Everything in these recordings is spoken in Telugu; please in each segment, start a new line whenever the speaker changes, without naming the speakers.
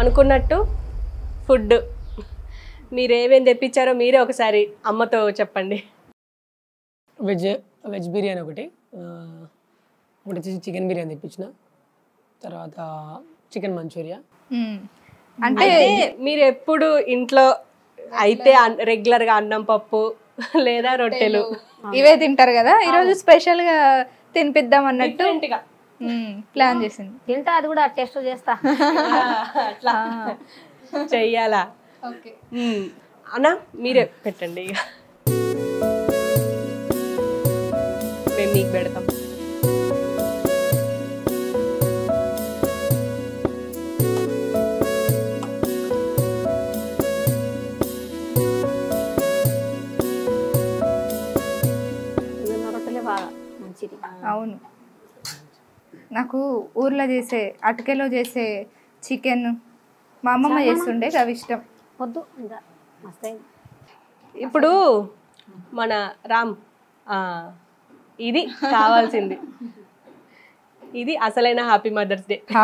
అనుకున్నట్టు ఫుడ్ మీరు ఏమేమి తెప్పించారో మీరే ఒకసారి అమ్మతో చెప్పండి
వెజ్ వెజ్ బిర్యానీ ఒకటి ఆ, ఒకటి వచ్చేసి చికెన్ బిర్యానీ తెప్పించిన తర్వాత చికెన్ మంచూరియా
మ్మ్. అంటే
అయితే మీరు ఎప్పుడు ఇంట్లో అయితే రెగ్యులర్ గా అన్నం పప్పు లేదా రొట్టెలు
ఇవే తింటారు కదా ఈరోజు స్పెషల్ గా తినిపిద్దాం అన్నట్టు
Different గా.
మ్మ్. ప్లాన్ చేసింది
తింటా అది కూడా టెస్ట్ చేస్తా
అట్లా చెయ్యాలా
ఓకే
మ్మ్. అన్నా మీరే పెట్టండి ఇక మేము మీకు పెడతాం
జొన్న రొట్టెలే బాగా మంచిది
అవును నాకు ఊర్లో చేసే అటుకెలో చేసే చికెన్ మా అమ్మమ్మ చేస్తుండే అవి ఇష్టం
వద్దు ఇంకా మస్తాయి
ఇప్పుడు మన రామ్ ఆ, ఇది కావాల్సింది ఇది అసలైన హ్యాపీ మదర్స్ డే
హా.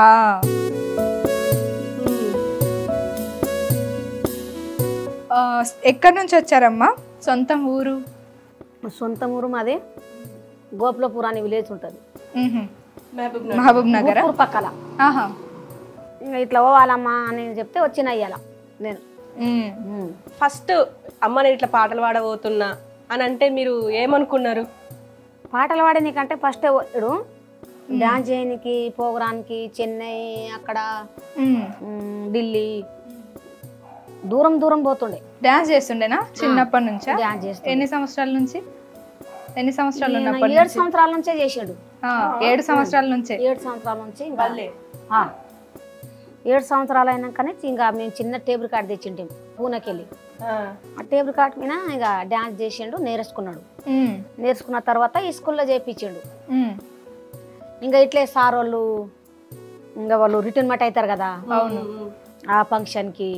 ఆ, ఎక్కడి నుంచి వచ్చారమ్మా సొంతం ఊరు
సొంత ఊరు మాది గోపులపూర్ అనే విలేజ్ ఉంటుంది
మ్హూ.
మహబూబ్
మహబూబ్ నగర్
ఊరు పక్కల
ఆహా
ఇంకా ఇట్లా పోవాలమ్మా అని చెప్తే వచ్చిన అయ్యాల నేను
మ్మ్.
ఉమ్.
ఫస్ట్ అమ్మ నేను ఇట్లా పాటలు పాడబోతున్నా అని అంటే మీరు ఏమనుకున్నారు
పాటలు పాడనీకంటే ఫస్ట్ వాడు డాన్స్ చేయడానికి పోగరానికి చెన్నై అక్కడ
మ్మ్.
ఉమ్, ఢిల్లీ దూరం దూరం పోతుండే
డాన్స్ చేస్తుండేనా చిన్నప్పటి నుంచా
డాన్స్ చేస్తుండే
ఎన్ని సంవత్సరాల నుంచి ఎన్ని సంవత్సరాలు
ఈయన
ఉన్నప్పటి
ఏడు
నుంచి
సంవత్సరాల నుంచే చేసాడు
ఆ, ఏడు సంవత్సరాల నుంచే
ఏడు సంవత్సరాల నుంచి ఇంకా ఆ. ఏడు సంవత్సరాలు అయినాకనే ఇంకా మేము చిన్న టేబుల్ కార్డ్ తెచ్చింటాం పూనకెళ్ళి ఆ టేబుల్ కార్డ్ మీద ఇక డాన్స్ చేసిండు నేర్చుకున్నాడు
మ్మ్.
నేర్చుకున్న తర్వాత ఈ స్కూల్లో చేయించిండు
మ్మ్.
ఇంకా ఇట్లే సార్ వాళ్ళు ఇంకా వాళ్ళు రిటర్న్ మట్ అవుతారు కదా
అవును
ఆ ఫంక్షన్కి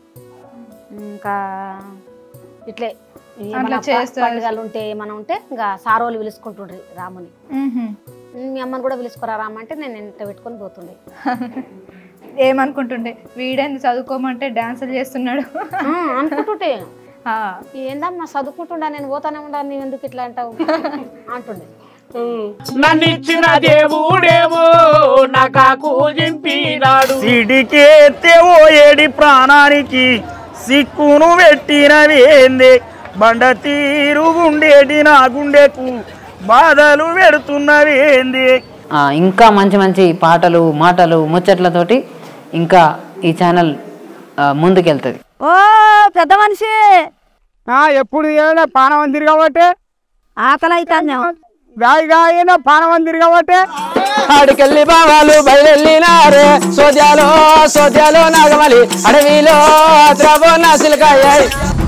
ఇంకా ఇట్లే
అట్లా
ఏమన్నా
చేస్తారు.
పండుగలు ఉంటే ఏమైనా ఉంటే ఇంకా సార్ వాళ్ళు పిలుచుకుంటుండ్రి రాముని
మ్హూ.
మీ అమ్మని కూడా పిలుచుకోరా రామ అంటే నేను ఇంట పెట్టుకొని పోతుండే
ఏమనుకుంటుండే వీడేంది చదువుకోమంటే డాన్సులు చేస్తున్నాడు
ఆ, అనుకుంటుంటే
ఆ,
ఏందమ్మా చదువుకుంటుండా నేను పోతానే ఉండా నువ్వు ఎందుకు ఇట్లా అంటావు అంటుండే
నన్నిచ్చిన దేవుడేమో నాకు జింపినాడు సిడికేస్తే ఓ ఏడి ప్రాణానికి సిక్కును పెట్టినవేంది బండ తీరు గుండేటి నా గుండెకు బాధలు పెడుతున్నవేంది
ఆ, ఇంకా మంచి మంచి పాటలు మాటలు ముచ్చట్లతోటి ఇంకా ఈ ఛానల్ ఆ, ముందుకెళ్తుంది
ఓ పెద్ద మనిషి
ఎప్పుడు ఏమైనా పానవం తిరగబట్టే
ఆకలి అవుతాను
గాయగా అయినా పానవం తిరగబట్టే ఆడికెళ్ళి బావాలు బయలునారే సోద్యాలో సోద్యాలో నాగమలి అడవిలో ద్రవో నాసిలకాయ